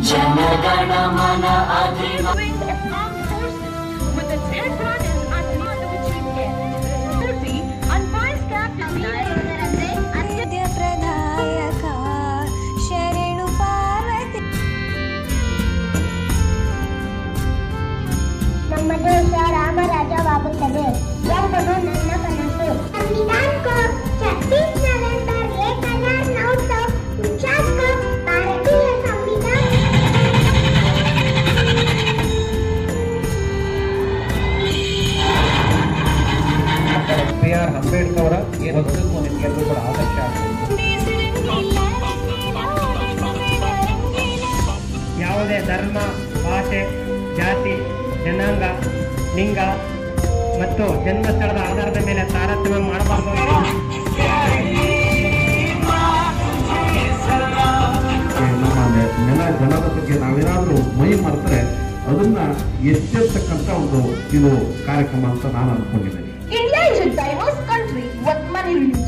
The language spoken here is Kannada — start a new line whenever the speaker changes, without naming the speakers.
ಜನಗಣ ಮನ ಅಧಿಮ
Doing as armed forces with its headquarters at Mandavachike. Thirty and Vice Captain
ಆರಾಧ್ಯ ಪ್ರದಾಯಕ ಶರಣು ಪಾರ್ವತಿ
ನಮ್ಮ ದೇಶ ರಾಮರಾಜವಾಗುತ್ತದೆ ಎಂಬುದು ನನ್ನ ಕನಸು संविधान को 26 नवंबर 1949 को भारतीय संविधान
ಬಿ ಆರ್ ಅಂಬೇಡ್ಕರ್ ಅವರ ಏನು ಬದುಕು ನಿಮಗೆಲ್ಲರೂ ಕೂಡ ಆದರ್ಶ ಆಗ್ಬೋದು
ಯಾವುದೇ ಧರ್ಮ ಭಾಷೆ ಜಾತಿ ಜನಾಂಗ ಲಿಂಗ ಮತ್ತು ಜನ್ಮಸ್ಥಳದ ಆಧಾರದ ಮೇಲೆ ತಾರತಮ್ಯ ಮಾಡಬಾರದು
ನಮ್ಮ ನೆ- ನೆಲ ಜನರ ಬಗ್ಗೆ ನಾವೇನಾದ್ರೂ ಮೈ ಮರೆತರೆ ಅದನ್ನ ಎಚ್ಚೆತ್ತಕ್ಕಂತ ಒಂದು ಇದು ಕಾರ್ಯಕ್ರಮ ಅಂತ ನಾನು ಅನ್ಕೊಂಡಿದ್ದೇನೆ
India is a diverse country with many religions.